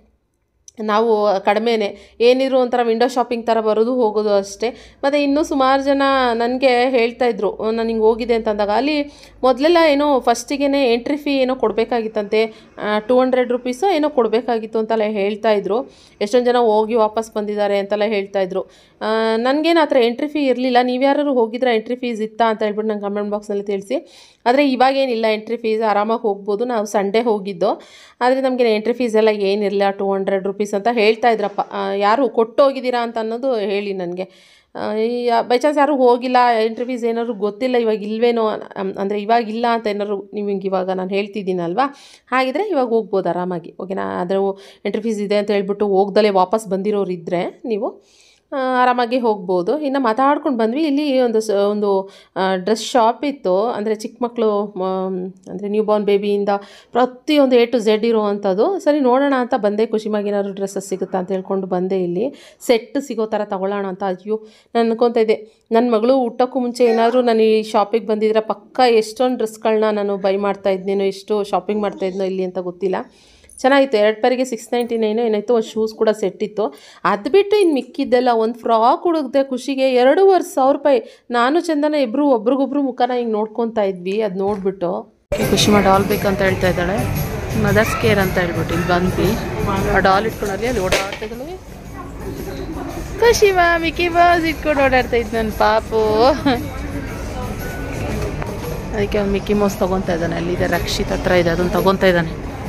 ನಾವು ಕಡಿಮೆನೇ ಏನಿದ್ರು ಒಂಥರ ವಿಂಡೋ ಶಾಪಿಂಗ್ ಥರ ಬರೋದು ಹೋಗೋದು ಅಷ್ಟೇ ಮತ್ತು ಇನ್ನೂ ಸುಮಾರು ಜನ ನನಗೆ ಹೇಳ್ತಾ ಇದ್ರು ನಾನು ಹಿಂಗೆ ಹೋಗಿದೆ ಅಂತ ಅಂದಾಗ ಅಲ್ಲಿ ಮೊದಲೆಲ್ಲ ಏನೋ ಫಸ್ಟಿಗೆ ಎಂಟ್ರಿ ಫೀ ಏನೋ ಕೊಡಬೇಕಾಗಿತ್ತಂತೆ ಟೂ ಹಂಡ್ರೆಡ್ ರುಪೀಸೋ ಏನೋ ಕೊಡಬೇಕಾಗಿತ್ತು ಅಂತೆಲ್ಲ ಹೇಳ್ತಾ ಇದ್ರು ಎಷ್ಟೊಂದು ಜನ ಹೋಗಿ ವಾಪಸ್ ಬಂದಿದ್ದಾರೆ ಅಂತೆಲ್ಲ ಹೇಳ್ತಾ ಇದ್ರು ನನಗೇನು ಆ ಥರ ಎಂಟ್ರಿ ಫೀ ಇರಲಿಲ್ಲ ನೀವು ಯಾರು ಹೋಗಿದ್ರೆ ಎಂಟ್ರಿ ಫೀಸ್ ಇತ್ತಾ ಅಂತ ಹೇಳ್ಬಿಟ್ಟು ನಂಗೆ ಕಮೆಂಟ್ ಬಾಕ್ಸ್ನಲ್ಲಿ ತಿಳಿಸಿ ಆದರೆ ಇವಾಗೇನಿಲ್ಲ ಎಂಟ್ರಿ ಫೀಸ್ ಆರಾಮಾಗಿ ಹೋಗ್ಬೋದು ನಾವು ಸಂಡೇ ಹೋಗಿದ್ದು ಆದರೆ ನಮಗೆ ಎಂಟ್ರಿ ಫೀಸ್ ಎಲ್ಲ ಏನಿರಲಿಲ್ಲ ಟೂ ಹಂಡ್ರೆಡ್ ರುಪೀಸ್ ಅಂತ ಹೇಳ್ತಾ ಇದ್ರಪ್ಪ ಆ, ಯಾರು ಕೊಟ್ಟು ಹೋಗಿದ್ದೀರಾ ಅಂತ ಅನ್ನೋದು ಹೇಳಿ ನನಗೆ ಬೈ ಚಾನ್ಸ್ ಯಾರು ಹೋಗಿಲ್ಲ ಎಂಟ್ರಿ ಫೀಸ್ ಏನಾದ್ರು ಗೊತ್ತಿಲ್ಲ ಇವಾಗ ಇಲ್ವೇನೋ ಅಂದರೆ ಇವಾಗ ಇಲ್ಲ ಅಂತ ಏನಾದ್ರು ನಿಮಗೆ ಇವಾಗ ನಾನು ಹೇಳ್ತಿದ್ದೀನಲ್ವಾ ಹಾಗಿದ್ರೆ ಇವಾಗ ಹೋಗ್ಬೋದು ಆರಾಮಾಗಿ ಓಕೆನಾ ಆದರೆ ಎಂಟ್ರಿ ಫೀಸ್ ಇದೆ ಅಂತ ಹೇಳ್ಬಿಟ್ಟು ಹೋಗ್ದಲೇ ವಾಪಸ್ ಬಂದಿರೋರು ಇದ್ದರೆ ನೀವು ಆ, ಆರಾಮಾಗಿ ಹೋಗ್ಬೋದು ಇನ್ನು ಮಾತಾಡ್ಕೊಂಡು ಬಂದ್ವಿ ಇಲ್ಲಿ ಒಂದು ಸ ಒಂದು ಡ್ರೆಸ್ ಶಾಪ್ ಇತ್ತು ಅಂದರೆ ಚಿಕ್ಕ ಮಕ್ಕಳು ಅಂದರೆ ನ್ಯೂ ಬಾರ್ನ್ ಬೇಬಿಯಿಂದ ಪ್ರತಿಯೊಂದು ಎ ಟು ಝೆಡ್ ಇರುವಂಥದ್ದು ಸರಿ ನೋಡೋಣ ಅಂತ ಬಂದೆ ಖುಷಿಮಾಗಿ ಏನಾದ್ರು ಡ್ರೆಸ್ಸಸ್ ಸಿಗುತ್ತಾ ಅಂತ ಹೇಳ್ಕೊಂಡು ಬಂದೆ ಇಲ್ಲಿ ಸೆಟ್ ಸಿಗೋ ಥರ ತಗೊಳ್ಳೋಣ ಅಂತ ಅಯ್ಯೋ ನಾನು ಅನ್ಕೊತಾ ಇದ್ದೆ ನನ್ನ ಮಗಳು ಊಟಕ್ಕೂ ಮುಂಚೆ ಏನಾದರೂ ನಾನು ಈ ಶಾಪಿಗೆ ಬಂದಿದ್ರೆ ಪಕ್ಕ ಎಷ್ಟೊಂದು ಡ್ರೆಸ್ಗಳನ್ನ ನಾನು ಬೈ ಮಾಡ್ತಾ ಇದ್ನೇನೋ ಎಷ್ಟು ಶಾಪಿಂಗ್ ಮಾಡ್ತಾ ಇದ್ನೋ ಇಲ್ಲಿ ಅಂತ ಗೊತ್ತಿಲ್ಲ ಚೆನ್ನಾಗಿತ್ತು ಎರಡು ಪೇರಿಗೆ ಸಿಕ್ಸ್ ನೈಂಟಿ ನೈನು ಏನಾಯಿತು ಒಂದು ಶೂಸ್ ಕೂಡ ಸೆಟ್ ಇತ್ತು ಅದು ಬಿಟ್ಟು ಇನ್ನು ಮಿಕ್ಕಿದ್ದೆಲ್ಲ ಒಂದು ಫ್ರಾಕ್ ಹುಡುಕ್ದೆ ಖುಷಿಗೆ ಎರಡೂವರೆ ಸಾವಿರ ರೂಪಾಯಿ ನಾನು ಚಂದನ ಇಬ್ಬರು ಒಬ್ರಿಗೊಬ್ರು ಮುಖನ ಹಿಂಗೆ ನೋಡ್ಕೊತಾ ಇದ್ವಿ ಅದು ನೋಡಿಬಿಟ್ಟು ಖುಷಿ ಮಾಡಿ ಡಾಲ್ ಬೇಕಂತ ಹೇಳ್ತಾ ಇದ್ದಾಳೆ ಮದರ್ಸ್ ಕೇರ್ ಅಂತ ಹೇಳ್ಬಿಟ್ಟು ಇಲ್ಲಿ ಬಂದ್ವಿ ಆ ಡಾಲ್ ಇಟ್ಕೊಂಡಲ್ಲಿ ಅಲ್ಲಿ ಓಡಾಡ್ತಾ ಇದ್ದಾಳೆ ಖುಷಿ ಮಾ ಮಿಕ್ಕಿ ಬಾಸ್ ಇಟ್ಕೊಂಡು ಓಡಾಡ್ತಾ ಇದ್ದು ನನ್ನ ಪಾಪು ಅದಕ್ಕೆ ಅವ್ನು ಮಿಕ್ಕಿ ಮೌಸ್ ತೊಗೊತಾ ಇದ್ದಾನೆ ಅಲ್ಲಿದೆ ರಕ್ಷಿತ್ ಹತ್ರ ಇದೆ ಅದನ್ನು ತೊಗೊತಾ ಇದ್ದಾನೆ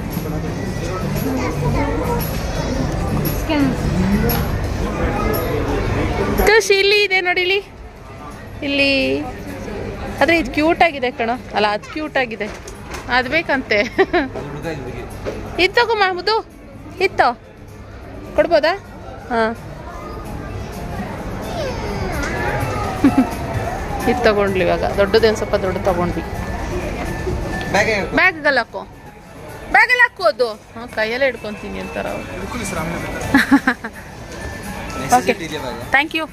ಖುಷಿ ಇಲ್ಲಿ ಇದೆ ನೋಡಿ ಇಲ್ಲಿ ಇಲ್ಲಿ ಆದರೆ ಇದು ಕ್ಯೂಟ್ ಆಗಿದೆ ಕಣ ಅಲ್ಲ ಅದು ಕ್ಯೂಟ್ ಆಗಿದೆ ಅದು ಬೇಕಂತೆ ಇದು ತಗೋ ಮಾಮುದು ಇತ್ತು ಕೊಡ್ಬೋದಾ ಹಾಂ ಇದು ತಗೊಂಡ್ಲಿ ಇವಾಗ ದೊಡ್ಡದೇನು ಸ್ವಲ್ಪ ದೊಡ್ಡ ತಗೊಂಡ್ವಿ ಬ್ಯಾಗಲ್ಲಿ ಹಾಕೋ ಬ್ಯಾಗಲ್ಲಿ ಹಾಕೋದು ಹಾಂ ಕೈಯಲ್ಲೇ ಹಿಡ್ಕೊತೀನಿ ಅಂತಾರ ಅವ್ರು ಓಕೆ ಥ್ಯಾಂಕ್ ಯು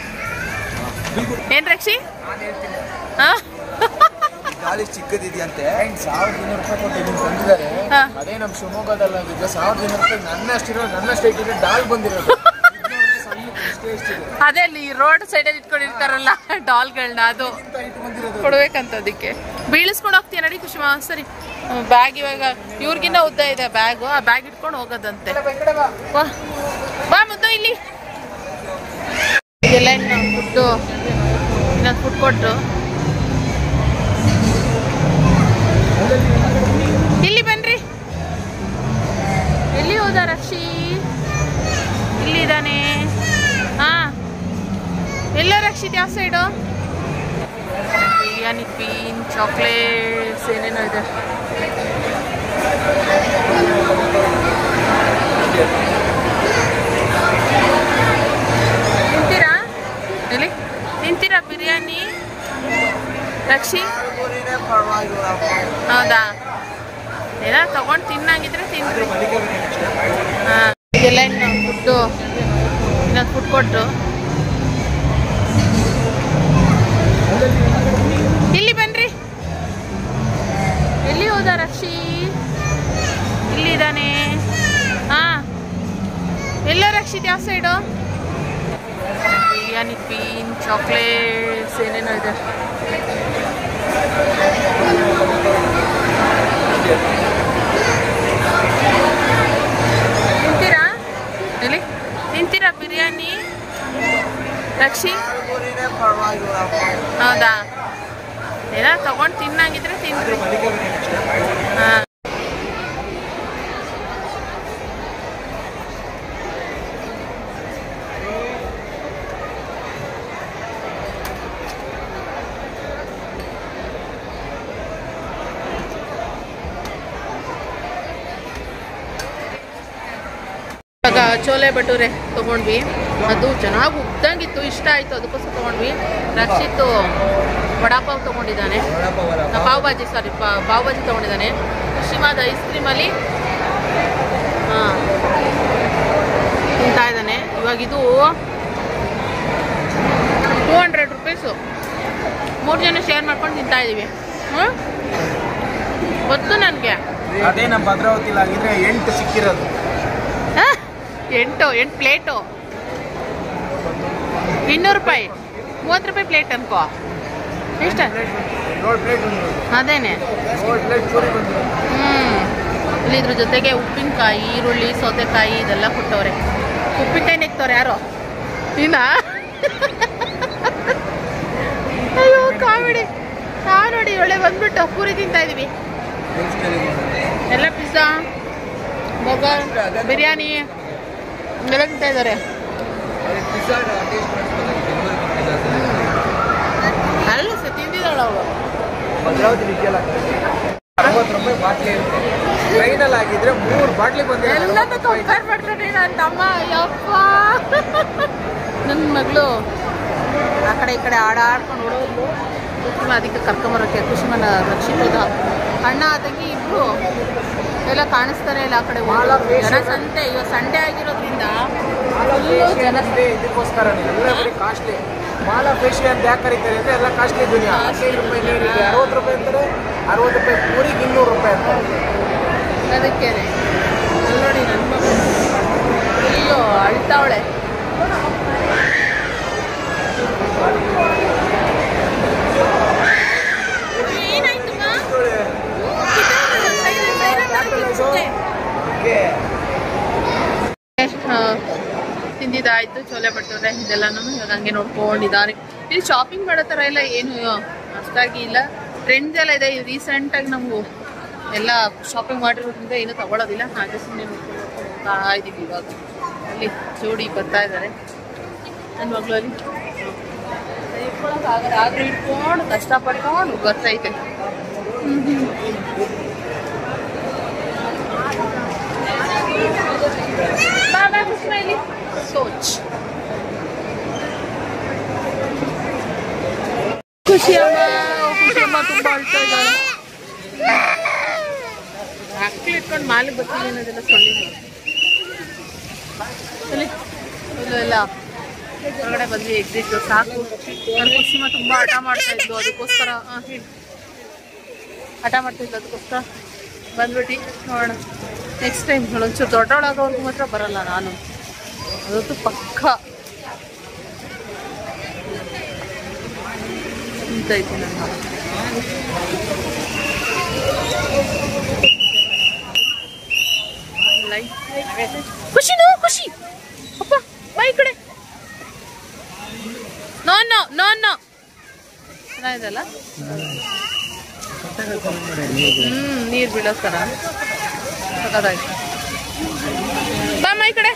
ಏನು ರಕ್ಷಿ ಹಾಂ ಗಾಳಿ ಚಿಕ್ಕದಿದೆಯಂತೆ ಸಾವಿರದ ಇನ್ನೂರು ರೂಪಾಯಿ ಕೊಟ್ಟು ಇದನ್ನ ತಂದಿದ್ದಾರೆ ಹಾ. ಅದೇ ನಮ್ಮ ಶಿವಮೊಗ್ಗದಲ್ಲಾಗಿದ್ದೆ ಸಾವಿರದ ಇನ್ನೂರು ರೂಪಾಯಿ ನನ್ನ ಅಷ್ಟಿರೋ ನನ್ನ ಅಷ್ಟೇ ಇಟ್ಟಿದ್ರೆ ಡಾಲ್ ಬಂದಿರೋದು ಸಣ್ಣ ಇಷ್ಟೇ ಇಷ್ಟಿದೆ ಅದೇ ಅಲ್ಲಿ ರೋಡ್ ಸೈಡಲ್ಲಿ ಇಟ್ಕೊಂಡಿರ್ತಾರಲ್ಲ ಡಾಲ್ಗಳನ್ನ ಅದು ಕೊಡ್ಬೇಕಂತ ಅದಕ್ಕೆ ಬೀಳಿಸ್ಕೊಂಡು ಹೋಗ್ತೀಯ ನಡಿ ಕುಶಿಮಾ ಸರಿ ಬ್ಯಾಗ್ ಇವಾಗ ಇವ್ರಿಗಿನ್ನ ಉದ್ದ ಇದೆ ಬ್ಯಾಗು ಆ ಬ್ಯಾಗ್ ಇಟ್ಕೊಂಡು ಹೋಗೋದಂತೆ ವಾ ಬಾ ಮುದ್ದು ಇಲ್ಲಿ ಇದೆಲ್ಲ ಇನ್ನು ಫುಡ್ಡು ಇನ್ನೊಂದು ಫುಡ್ ಕೊಟ್ಟರು ಇಲ್ಲಿ ಬನ್ರಿ ಚಾಕ್ಲೇಟ್ಸ್ ಏನೇನೋ ಇದೆ ತಿಂತೀರಾ ಇಲ್ಲಿ ತಿಂತೀರಾ ಬಿರಿಯಾನಿ ರಕ್ಷಿ ಹೌದಾ ಏನೋ ತಗೊಂಡು ತಿನ್ನಂಗಿದ್ರೆ ತಿನ್ರಿ ಹಾಂ ಇದೆಲ್ಲ ಇನ್ನು ಫುಡ್ಡು ಇನ್ನೊಂದು ಫುಡ್ ಕೊಟ್ಟರು ಇಲ್ಲಿ ಬನ್ರಿ ಎಲ್ಲಿ ಹೋದ ರಕ್ಷಿ ಇಲ್ಲಿದ್ದಾನೆ ಹಾ ಎಲ್ಲ ರಕ್ಷಿತ್ ಯಾವ ಸೈಡು ಬಿರಿಯಾನಿ ಪೀನ್ ಚಾಕ್ಲೇಟ್ಸ್ ಏನೇನೋ ಇದೆ ತಿಂತೀರಾ ಇಲ್ಲಿ ತಿಂತೀರಾ ಬಿರಿಯಾನಿ ರಕ್ಷಿ ಹೌದಾ ಏನೋ ತಗೊಂಡು ತಿನ್ನಂಗಿದ್ರೆ ತಿನ್ರಿ ಹಾಂ ಇವಾಗ ಚೋಲೆ ಭಟೂರೆ ತೊಗೊಂಡ್ವಿ ಅದು ಚೆನ್ನಾಗಿ ಉದ್ದಂಗಿತ್ತು ಇಷ್ಟ ಆಯಿತು ಅದಕ್ಕೋಸ್ಕರ ತೊಗೊಂಡ್ವಿ ರಕ್ಷಿತ್ತು ವಡಾಪಾವ್ ತೊಗೊಂಡಿದ್ದಾನೆ ಆ, ಪಾವ್ ಭಾಜಿ ಸಾರಿ ಪಾವ್ ಭಾಜಿ ತೊಗೊಂಡಿದ್ದಾನೆ ಶಿವಾದ ಐಸ್ ಕ್ರೀಮಲ್ಲಿ ಹಾಂ ತಿಂತಾ ಇದ್ದಾನೆ ಇವಾಗ ಇದು ಟೂ ಹಂಡ್ರೆಡ್ ರುಪೀಸು ಮೂರು ಜನ ಶೇರ್ ಮಾಡ್ಕೊಂಡು ತಿಂತಾ ಇದ್ದೀವಿ ಹ್ಞೂ ಗೊತ್ತು ನನಗೆ ಅದೇ ನಮ್ಮ ಭದ್ರಾವತಿಲಿ ಆಗಿದ್ರೆ ಎಂಟು ಸಿಕ್ಕಿರೋದು ಎಂಟು ಎಂಟು ಪ್ಲೇಟು ಇನ್ನೂರು ರೂಪಾಯಿ ಮೂವತ್ತು ರೂಪಾಯಿ ಪ್ಲೇಟ್ ಅನ್ಕೋ ಎಷ್ಟು ಏಳು ಪ್ಲೇಟ್ ಅದೇನೆ ಏಳು ಪ್ಲೇಟ್ ಚೂರಿ ಬಂದಿರೋದು ಹ್ಞೂ ಇಲ್ಲಿ ಇದ್ರ ಜೊತೆಗೆ ಉಪ್ಪಿನಕಾಯಿ ಈರುಳ್ಳಿ ಸೌತೆಕಾಯಿ ಇದೆಲ್ಲ ಕೊಟ್ಟವ್ರೆ ಉಪ್ಪಿನಕಾಯಿ ನೆಕ್ತವ್ರೆ ಯಾರೋ ನೀನಾ ಅಯ್ಯೋ ಕಾಮಿಡಿ ಹಾ ನೋಡಿ ಒಳ್ಳೆ ಬಂದ್ಬಿಟ್ಟು ಪೂರಿ ತಿಂತಾ ಇದೀವಿ ಎಲ್ಲ ಪಿಜ್ಜಾ ಬರ್ಗರ್ ಬಿರಿಯಾನಿ ಎಲ್ಲ ತಿಂತಾ ಇದ್ದಾರೆ ಅಲ್ಲ ಸರ್ ತಿಂದಿದ್ದಾಳ ಅವಳು ಭದ್ರಾವತಿ ಇದೆಯಲ್ಲ ಅರವತ್ತು ರೂಪಾಯಿ ಬಾಟ್ಲಿ ಇರುತ್ತೆ ಟ್ರೈನಲ್ಲಿ ಆಗಿದ್ರೆ ಮೂರು ಬಾಟ್ಲಿ ಬಂದಿದೆ ಎಲ್ಲದೂ ಕಂಪೇರ್ ಮಾಡ್ಕೊಂಡ್ರಿ ನನ್ನ ತಮ್ಮ ಯಪ್ಪ ನನ್ನ ಮಗಳು ಆ ಕಡೆ ಈ ಕಡೆ ಆಡಾಡ್ಕೊಂಡು ಓಡೋದ್ಲು ಕುಸುಮ ಅದಕ್ಕೆ ಕರ್ಕೊಂಬರೋಕ್ಕೆ ಕುಸುಮನ ರಕ್ಷಿಸೋದ ಅಣ್ಣ ತಂಗಿ ಇಬ್ರು ಎಲ್ಲ ಕಾಣಿಸ್ತಾನೆ ಇಲ್ಲ ಆ ಕಡೆ ಹೋಗೋದು. ಜನ ಸಂತೆ ಇವಾಗ ಸಂಡೆ ಆಗಿರೋದ್ರಿಂದ ಫುಲ್ಲು ಜನ ಇದೆ ಇದಕ್ಕೋಸ್ಕರ ಎಲ್ಲ ಬರೀ ಕಾಸ್ಟ್ಲಿ ಮಾಲ ಫೇಶಿ ಅಂತ ಯಾಕೆ ಕರೀತಾರೆ ಅಂದ್ರೆ ಎಲ್ಲ ಕಾಸ್ಟ್ಲಿ ದುನಿಯಾ ಹದಿನೈದು ರೂಪಾಯಿ ನೀರಿದೆ ಅರವತ್ತು ರೂಪಾಯಿ ಅಂತಾರೆ ಅರವತ್ತು ರೂಪಾಯಿ ಪೂರಿಗೆ ಇನ್ನೂರು ರೂಪಾಯಿ ಅಂತಾರೆ ಅದಕ್ಕೆ ಅಲ್ಲಿ ನೋಡಿ ನನ್ನ ಮಗಳು ಫುಲ್ಲು ಅಳ್ತಾವಳೆ ತಿಂದಿದ್ದಾಯ್ತು ಚೋಲೆ ಭಟೂರೆ ಇದೆಲ್ಲನೂ ಇವಾಗ ಹಂಗೆ ನೋಡ್ಕೊಂಡಿದ್ದಾರೆ ಇಲ್ಲಿ ಶಾಪಿಂಗ್ ಮಾಡೋ ಥರ ಎಲ್ಲ ಏನು ಅಷ್ಟಾಗಿ ಇಲ್ಲ ಟ್ರೆಂಡ್ಸ್ ಎಲ್ಲ ಇದೆ ರೀಸೆಂಟಾಗಿ ನಾವು ಎಲ್ಲ ಶಾಪಿಂಗ್ ಮಾಡಿರೋದ್ರಿಂದ ಏನು ತಗೊಳ್ಳೋದಿಲ್ಲ ಹಾಗೆ ಸುಮ್ಮನೆ ನೋಡ್ಕೊಂಡು ಹೋಗ್ತಾ ಇದ್ದೀವಿ ಇವಾಗ ಅಲ್ಲಿ ಜೋಡಿ ಬರ್ತಾ ಇದ್ದಾರೆ ನನ್ನ ಮಗಳು ಅಲ್ಲಿ ಇಟ್ಕೊಳಕ್ಕಾಗಲ್ಲ ಆದ್ರೂ ಇಟ್ಕೊಂಡು ಕಷ್ಟಪಟ್ಕೊಂಡು ಬರ್ತೈತೆ ಹ್ಮ್ ಹ್ಮ್. ಬಾ ಬಾ ಕುಸುಮ ಇಲ್ಲಿ ಸೋಚ್ ಖುಷಿ ಅಮ್ಮ ಖುಷಿ ಅಮ್ಮ ತುಂಬಾ ಅಳ್ತಾ ಇದ್ದಾಳೆ ಮಕ್ಳು ಇಟ್ಕೊಂಡು ಮಾಲಿಗೆ ಬರ್ತೀನಿ ಅನ್ನೋದೆಲ್ಲ ಸೊಳ್ಳಿ ಸರಿ ಇದು ಎಲ್ಲ ಹೊರಗಡೆ ಬಂದ್ವಿ ಎಕ್ಸಿಟ್ ಸಾಕು ನನ್ನ ಕುಸುಮ ತುಂಬಾ ಹಠ ಮಾಡ್ತಾ ಇದ್ಲು ಅದಕ್ಕೋಸ್ಕರ ಆ, ಹೇಳಿ ಹಠ ಮಾಡ್ತಾ ಇದ್ಲು ಅದಕ್ಕೋಸ್ಕರ ಬಂದ್ಬಿಟ್ಟು ನೋಡೋಣ ನೆಕ್ಸ್ಟ್ ಟೈಮ್ ಒಂಚೂರು ದೊಡ್ಡವಳಾಗೋರ್ಗು ಮಾತ್ರ ಬರಲ್ಲ ನಾನು ಅದಂತೂ ಪಕ್ಕ ನಿಂತೈತೆ ನನ್ನ ಲೈಫ್ ಖುಷಿನೂ ಖುಷಿ ಅಪ್ಪ ಬಾ ಈ ಕಡೆ ನೋ ನೋ ನೋ ನೋ ಚೆನ್ನಾಗಿದೆಲ್ಲ ಹ್ಮ್ ನೀರ್ ಬೀಳೋ ಥರ ಸಖತ್ತಾಯ್ತು ಬಾಮ್ಮ ಈ ಕಡೆ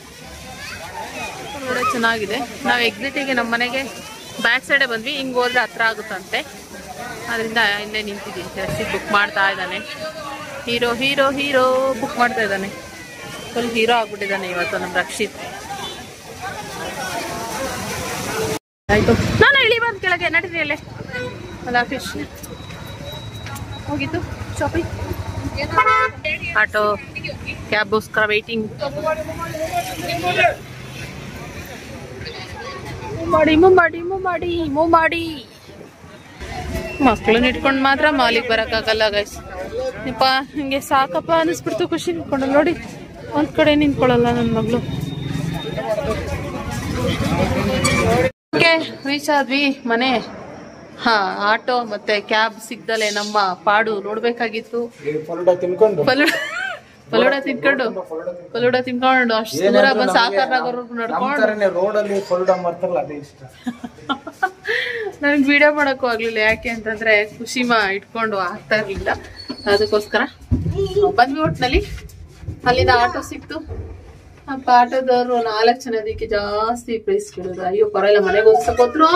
ನೋಡೋ ಚೆನ್ನಾಗಿದೆ ನಾವು ಎಕ್ಸಿಟಿಗೆ ನಮ್ಮ ಮನೆಗೆ ಬ್ಯಾಕ್ ಸೈಡೇ ಬಂದ್ವಿ ಹಿಂಗೆ ಹೋದ್ರೆ ಹತ್ರ ಆಗುತ್ತಂತೆ ಅದರಿಂದ ಇಲ್ಲೇ ನಿಂತಿದ್ದೀನಿ ಟ್ಯಾಕ್ಸಿ ಬುಕ್ ಮಾಡ್ತಾ ಇದ್ದಾನೆ ಹೀರೋ ಹೀರೋ ಹೀರೋ ಬುಕ್ ಮಾಡ್ತಾ ಇದ್ದಾನೆ ಫುಲ್ ಹೀರೋ ಆಗ್ಬಿಟ್ಟಿದ್ದಾನೆ ಇವತ್ತು ನಮ್ಮ ರಕ್ಷಿತ್ ಆಯ್ತು ನಾನು ಇಳಿಬಾರ್ದು ಕೆಳಗೆ ನಡೀರಿ ಅಲ್ಲೇ ಅಲ್ಲ ಫಿಶ್ ಹೋಗಿತ್ತು ಶಾಪಿಂಗ್ ಆಟೋ ಕ್ಯಾಬ್ಗೋಸ್ಕರ ವೇಟಿಂಗ್ ಮಾಡಿ ಮೂವ್ ಮಾಡಿ ಮೂವ್ ಮಾಡಿ ಮೂವ್ ಮಾಡಿ ಮಕ್ಕಳನ್ನ ಇಟ್ಕೊಂಡು ಮಾತ್ರ ಮಾಲಿಗೆ ಬರೋಕ್ಕಾಗಲ್ಲ ಗೈಸ್ ಯಪ್ಪ ಹಿಂಗೆ ಸಾಕಪ್ಪ ಅನ್ನಿಸ್ಬಿಡ್ತು ಖುಷಿ ನಿಂತ್ಕೊಂಡು ನೋಡಿ ಒಂದ್ ಕಡೆ ನಿಂತ್ಕೊಳ್ಳಲ್ಲ ನನ್ನ ಮಗಳು ಓಕೆ ರೀಚ್ ಆದ್ವಿ ಮನೆ ಹಾ ಆಟೋ ಮತ್ತೆ ಕ್ಯಾಬ್ ಸಿಗ್ದಲೆ ನಮ್ಮ ಪಾಡು ನೋಡ್ಬೇಕಾಗಿತ್ತು ಪರೋಟ ತಿನ್ಕೊಂಡು ಫಲೂಡ ಫಲೂಡ ತಿನ್ಕೊಂಡು ಫಲೂಡ ತಿನ್ಕೊಂಡು ಅಷ್ಟು ದೂರ ಬಂದು ಸಾಕಾರ್ನಗರ್ವರ್ಗು ನಮ್ಮ ನಡ್ಕೊಂಡು ತರನೇ ರೋಡಲ್ಲಿ ಪರೋಟ ಮಾಡ್ತಾರಲ್ಲ ಅದೇ ಇಷ್ಟ ನನಗೆ ವಿಡಿಯೋ ಮಾಡೋಕ್ಕೂ ಆಗ್ಲಿಲ್ಲ ಯಾಕೆ ಅಂತಂದ್ರೆ ಖುಷಿಮ ಇಟ್ಕೊಂಡು ಆಗ್ತಾ ಇರ್ಲಿಲ್ಲ ಅದಕ್ಕೋಸ್ಕರ ಬಂದ್ವಿ ಒಟ್ನಲ್ಲಿ ಅಲ್ಲಿಂದ ಆಟೋ ಸಿಕ್ತು ಅಪ್ಪ ಆಟೋದವ್ರು ನಾಲ್ಕು ಜನ ಅದಕ್ಕೆ ಜಾಸ್ತಿ ಪ್ರೈಸ್ ಕೇಳಿದ್ರು ಅಯ್ಯೋ ಪರವಾಗಿಲ್ಲ ಮನೆಗೆ ಓದಿಸಕೋದ್ರು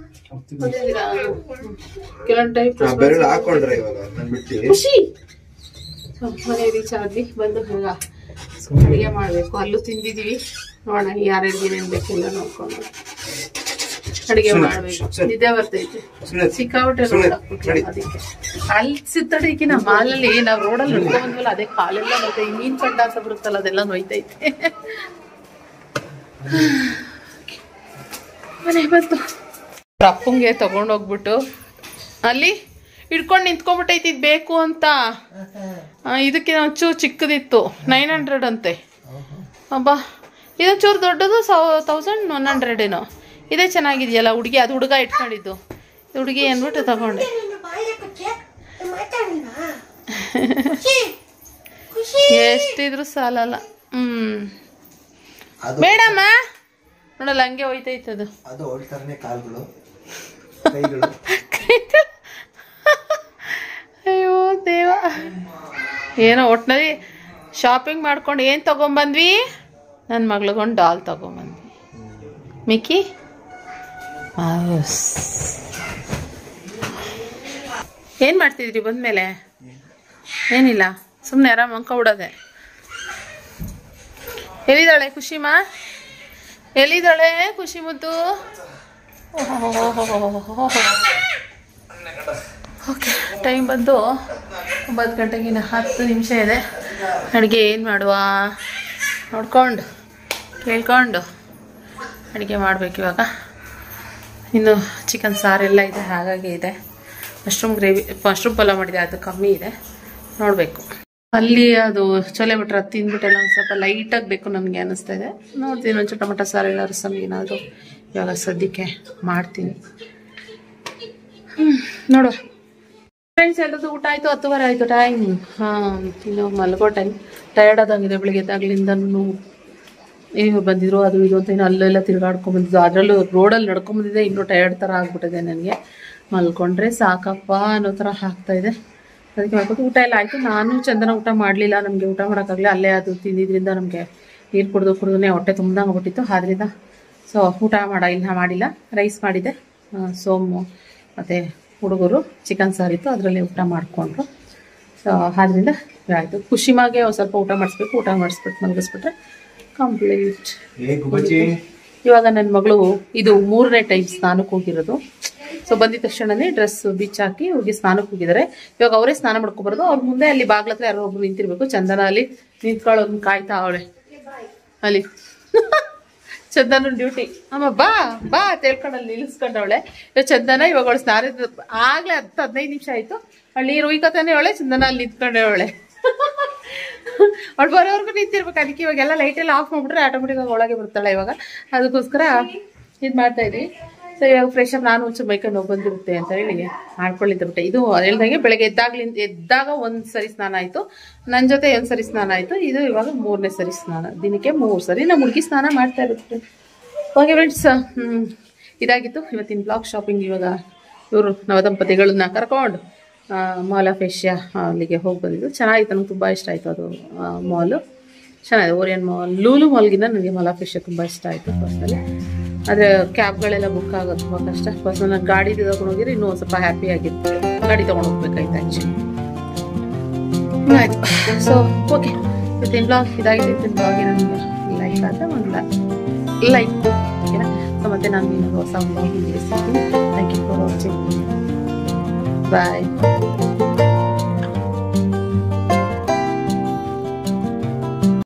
ಕೆಲವೊಂದು ಟೈಪ್ ಬೆರಳು ಹಾಕೊಂಡ್ರೆ ಇವಾಗ ಬಂದ್ಬಿಟ್ಟು ಖುಷಿ ಹ, ಮನೆ ರೀಚ್ ಆದ್ವಿ ಬಂದು ಈಗ ಅಡಿಗೆ ಮಾಡ್ಬೇಕು ಅಲ್ಲೂ ತಿಂದಿದೀವಿ ನೋಡೋಣ ಯಾರ್ಯಾರಿಗೆ ಏನೇನ್ ಬೇಕೆಲ್ಲ ನೋಡ್ಕೊಂಡು ಅಡಿಗೆ ಮಾಡ್ಬೇಕು ನಿದ್ದೆ ಬರ್ತೈತೆ ಸಿಕ್ಕಾಬಿಟ್ಟೆ ರೋಡ್ ಹಾಕ್ಬಿಟ್ರು ಅದಕ್ಕೆ ಅಲ್ಲಿ ಸಿತ್ತಡಿಕೆ ನಮ್ಮ ಮಾಲಲ್ಲಿ ನಾವ್ ರೋಡಲ್ಲಿ ನಡ್ಕೊಂಡ್ ಬಂದ್ವಲ್ಲ ಅದೇ ಕಾಲೆಲ್ಲ ನೋಯ್ತಾ ಈ ಮೀನ್ ಕಂಡ ಅಂತ ಬರುತ್ತಲ್ಲ ಅದೆಲ್ಲ ನೋಯ್ತೈತೆ ಮನೆ ಬಂತು ಅಪ್ಪಂಗೆ ತಗೊಂಡೋಗ್ಬಿಟ್ಟು ಅಲ್ಲಿ ಹಿಡ್ಕೊಂಡು ನಿಂತ್ಕೊಂಡ್ಬಿಟ್ಟೈತಿ ಇದು ಬೇಕು ಅಂತ ಆ, ಇದಕ್ಕೆ ಒಂಚೂರು ಚಿಕ್ಕದಿತ್ತು ನೈನ್ ಹಂಡ್ರೆಡ್ ಅಂತೆ ಅಬ್ಬಾ ಇದೊಂಚೂರು ದೊಡ್ಡದು ಸೌ ತೌಸಂಡ್ ಒನ್ ಹಂಡ್ರೆಡ್ ಏನೋ ಇದೇ ಚೆನ್ನಾಗಿದೆಯಲ್ಲ ಹುಡುಗಿ ಅದು ಹುಡುಗ ಇಟ್ಕೊಂಡಿದ್ದು ಹುಡುಗಿ ಅಂದ್ಬಿಟ್ಟು ತಗೊಂಡೆ ಎಷ್ಟಿದ್ರು ಸಾಲಲ್ಲ ಹ್ಮ್ ಬೇಡಮ್ಮ ನೋಡಲ್ಲ ಹಂಗೆ ಹೋಯ್ತೈತದು ಅದು ಹೊಳ್ತಾರನೆ ಕಾಲ್ಗಳು ಕೈಗಳು ಅಯ್ಯೋ ದೇವ ಏನೋ ಒಟ್ನಲ್ಲಿ ಶಾಪಿಂಗ್ ಮಾಡ್ಕೊಂಡು ಏನು ತಗೊಂಬಂದ್ವಿ ನನ್ನ ಮಗಳಿಗೊಂದು ಡಾಲ್ ತಗೊಂಬಂದ್ವಿ ಮಿಕ್ಕಿ ಮೌಸ್ ಏನು ಮಾಡ್ತಿದ್ರಿ ಬಂದಮೇಲೆ ಏನಿಲ್ಲ ಸುಮ್ಮನೆ ಆರಾಮ್ ಅಂದ್ಕೊಬಿಡೋದೆ ಎಲ್ಲಿದ್ದಾಳೆ ಖುಷಿಮಾ ಎಲ್ಲಿದ್ದಾಳೆ ಖುಷಿ ಮುದ್ದು ಓಕೆ ಟೈಮ್ ಬಂದು ಒಂಬತ್ತು ಗಂಟೆಗಿನ ಹತ್ತು ನಿಮಿಷ ಇದೆ ಅಡುಗೆ ಏನು ಮಾಡುವ ನೋಡ್ಕೊಂಡು ಕೇಳ್ಕೊಂಡು ಅಡುಗೆ ಮಾಡಬೇಕು ಇವಾಗ ಇನ್ನು ಚಿಕನ್ ಸಾರೆಲ್ಲ ಇದೆ ಹಾಗಾಗಿ ಇದೆ ಮಶ್ರೂಮ್ ಗ್ರೇವಿ ಮಶ್ರೂಮ್ ಪಲಾವ್ ಮಾಡಿದೆ ಅದು ಕಮ್ಮಿ ಇದೆ ನೋಡಬೇಕು ಅಲ್ಲಿ ಅದು ಚೊಲೆ ಬಿಟ್ರೆ ಅದು ತಿಂದ್ಬಿಟ್ಟೆಲ್ಲ ಒಂದು ಸ್ವಲ್ಪ ಲೈಟಾಗಿ ಬೇಕು ನನಗೆ ಅನ್ನಿಸ್ತಾ ಇದೆ ನೋಡ್ತೀನಿ ಒಂಚೂರು ಟೊಮಟೊ ಸಾರು ಇಲ್ಲ ರಸಮ್ ಏನಾದರೂ ಇವಾಗ ಸದ್ಯಕ್ಕೆ ಮಾಡ್ತೀನಿ ಹ್ಞೂ ನೋಡುವ ಫ್ರೆಂಡ್ಸ್ ಎಲ್ಲದು ಊಟ ಆಯಿತು ಹತ್ತುವರೆ ಆಯಿತು ಟೈಮ್ ಹಾಂ ಇನ್ನು ಮಲ್ಗೋ ಟೈಮ್ ಟಯರ್ಡ್ ಆದಂಗಿದೆ ಬೆಳಿಗ್ಗೆ ಎದ್ದಾಗ್ಲಿಂದನೂ ಏನು ಬಂದಿದ್ರು ಅದು ಇದು ಅಂತ ಇನ್ನು ಅಲ್ಲೆಲ್ಲ ತಿರ್ಗಾಡ್ಕೊಂಡ್ ಬಂದಿದ್ದು ಅದರಲ್ಲೂ ರೋಡಲ್ಲಿ ನಡ್ಕೊಂಬಂದಿದ್ದೆ ಇನ್ನೂ ಟಯರ್ಡ್ ಥರ ಆಗ್ಬಿಟ್ಟಿದೆ ನನಗೆ ಮಲ್ಕೊಂಡ್ರೆ ಸಾಕಪ್ಪ ಅನ್ನೋ ಥರ ಆಗ್ತಾ ಇದೆ ಅದಕ್ಕೆ ಮಾಡ್ಕೊಂಡು ಊಟ ಎಲ್ಲ ಆಯಿತು ನಾನು ಚಂದನ ಊಟ ಮಾಡಲಿಲ್ಲ ನಮಗೆ ಊಟ ಮಾಡೋಕ್ಕಾಗಲಿಲ್ಲ ಅಲ್ಲೇ ಅದು ತಿಂದಿದ್ರಿಂದ ನಮಗೆ ನೀರು ಕುಡಿದು ಕುಡಿದ್ರೆ ಹೊಟ್ಟೆ ತುಂಬ್ದಂಗೆ ಆಗ್ಬಿಟ್ಟಿತ್ತು ಆದ್ದರಿಂದ ಸೊ ಊಟ ಮಾಡ ಇಲ್ಲ ಮಾಡಿಲ್ಲ ರೈಸ್ ಮಾಡಿದೆ ಆ, ಸೋಮು ಮತ್ತು ಹುಡುಗರು ಚಿಕನ್ ಸಾರಿತ್ತು ಅದರಲ್ಲಿ ಊಟ ಮಾಡಿಕೊಂಡ್ರು ಸೊ ಆದ್ದರಿಂದ ಆಯಿತು ಖುಷಿಮಾಗೆ ಒಂದು ಸ್ವಲ್ಪ ಊಟ ಮಾಡಿಸ್ಬೇಕು ಊಟ ಮಾಡಿಸ್ಬಿಟ್ಟು ಮಲಗಿಸ್ಬಿಟ್ರೆ ಕಂಪ್ಲೀಟ್ ಏ ಗುಬ್ಬಚ್ಚಿ ಇವಾಗ ನನ್ನ ಮಗಳು ಇದು ಮೂರನೇ ಟೈಮ್ ಸ್ನಾನಕ್ಕೆ ಹೋಗಿರೋದು ಸೊ ಬಂದಿದ ತಕ್ಷಣನೇ ಡ್ರೆಸ್ ಬಿಚ್ಚಾಕಿ ಹೋಗಿ ಸ್ನಾನಕ್ಕೆ ಹೋಗಿದ್ದಾರೆ ಇವಾಗ ಅವರೇ ಸ್ನಾನ ಮಾಡ್ಕೊಬಾರ್ದು ಅವ್ರ ಮುಂದೆ ಅಲ್ಲಿ ಬಾಗ್ಲ ಹತ್ರ ಯಾರೋ ಒಬ್ರು ನಿಂತಿರ್ಬೇಕು ಚಂದನ ಅಲ್ಲಿ ನಿಂತ್ಕೊಳ್ಳೋದನ್ನ ಕಾಯ್ತಾ ಅವಳೆ ಅಲ್ಲಿ ಚಂದನ ಡ್ಯೂಟಿ ಅಮ್ಮ ಬಾ ಬಾ ತಿಳ್ಕೊಂಡು ಅಲ್ಲಿ ನಿಲ್ಲಿಸ್ಕೊಂಡವಳೆ ಇವಾಗ ಚಂದನ ಇವಾಗ ಅವಳು ಸ್ನಾನ ಆಗ್ಲೇ ಹತ್ತು ಹದಿನೈದು ನಿಮಿಷ ಆಯ್ತು ಅವಳು ನೀರು ಉಯ್ಕತಾನೆ ಅವಳೆ ಚಂದನ ಅಲ್ಲಿ ನಿಂತ್ಕೊಂಡೆ ಅವಳೆ ಅವಳು ಬರೋವರೆಗೂ ನಿಂತಿರ್ಬೇಕು ಅದಕ್ಕೆ ಇವಾಗೆಲ್ಲ ಲೈಟ್ ಎಲ್ಲ ಆಫ್ ಮಾಡ್ಬಿಟ್ರೆ ಆಟೋಮೆಟಿಕ್ ಆಗಿ ಒಳಗೆ ಬರ್ತಾಳೆ ಇವಾಗ ಅದಕ್ಕೋಸ್ಕರ ಇದು ಮಾಡ್ತಾ ಇದ್ವಿ ಸೊ ಇವಾಗ ಫ್ರೆಶ್ ಅಪ್ ನಾನು ಒಂಚೂರು ಮೈಕಂಡು ಹೋಗಿ ಬಂದಿರುತ್ತೆ ಅಂತ ಹೇಳಿ ಮಾಡ್ಕೊಳ್ಳಿದ್ದೆ ಬಿಟ್ಟೆ ಇದು ಹೇಳ್ದಂಗೆ ಬೆಳಗ್ಗೆ ಎದ್ದಾಗ್ಲಿಂದ ಎದ್ದಾಗ ಒಂದು ಸರಿ ಸ್ನಾನ ಆಯಿತು ನನ್ನ ಜೊತೆ ಒಂದು ಸರಿ ಸ್ನಾನ ಆಯಿತು ಇದು ಇವಾಗ ಮೂರನೇ ಸರಿ ಸ್ನಾನ ದಿನಕ್ಕೆ ಮೂರು ಸರಿ ನಮ್ಮ ಹುಡುಗಿ ಸ್ನಾನ ಮಾಡ್ತಾ ಇರುತ್ತೆ ಓಕೆ ಫ್ರೆಂಡ್ಸ್ ಇದಾಗಿತ್ತು ಇವತ್ತಿನ ಬ್ಲಾಗ್ ಶಾಪಿಂಗ್ ಇವಾಗ ಇವರು ನವದಂಪತಿಗಳನ್ನ ಕರ್ಕೊಂಡು ಮಾಲ್ ಆಫ್ ಏಷ್ಯಾ ಅಲ್ಲಿಗೆ ಹೋಗಿ ಬಂದಿದ್ದು ಚೆನ್ನಾಗಿತ್ತು ನನಗೆ ತುಂಬ ಇಷ್ಟ ಆಯಿತು ಅದು ಮಾಲು ಚೆನ್ನಾಗಿದೆ ಓರಿಯನ್ ಮಾಲ್ ಲೂಲು ಮಾಲ್ಗಿಂತ ನನಗೆ ಮಾಲ್ ಆಫ್ ಏಷ್ಯಾ ತುಂಬ ಇಷ್ಟ ಆಯಿತು ಪರ್ಸ್ನಲಿ ಆದರೆ ಕ್ಯಾಬ್ಗಳೆಲ್ಲ ಬುಕ್ ಆಗೋದು ತುಂಬ ಕಷ್ಟ ಫಸ್ಟ್ ನಾನು ಗಾಡಿ ತಗೊಂಡು ಹೋಗಿದ್ರೆ ಇನ್ನೂ ಒಂದು ಸ್ವಲ್ಪ ಹ್ಯಾಪಿ ಆಗಿತ್ತು ಗಾಡಿ ತೊಗೊಂಡು ಹೋಗ್ಬೇಕಾಯ್ತು ಆ್ಯಕ್ಚುಲಿ ಆಯಿತು ಸೊ ಓಕೆ ಇವತ್ತಿನ ಬ್ಲಾಗ್ ಇದಾಗಿದೆ ಇವತ್ತಿನ ಬ್ಲಾಗ್ ನನಗೆ ಲೈಕ್ ಆದರೆ ಒಂದು ಲೈಕ್ ಓಕೆನಾ ಸೊ ಮತ್ತೆ ನಾನು ಇನ್ನೊಂದು ಹೊಸ ಬ್ಲಾಗ್ ಸಿಗ್ತೀನಿ thank you for watching bye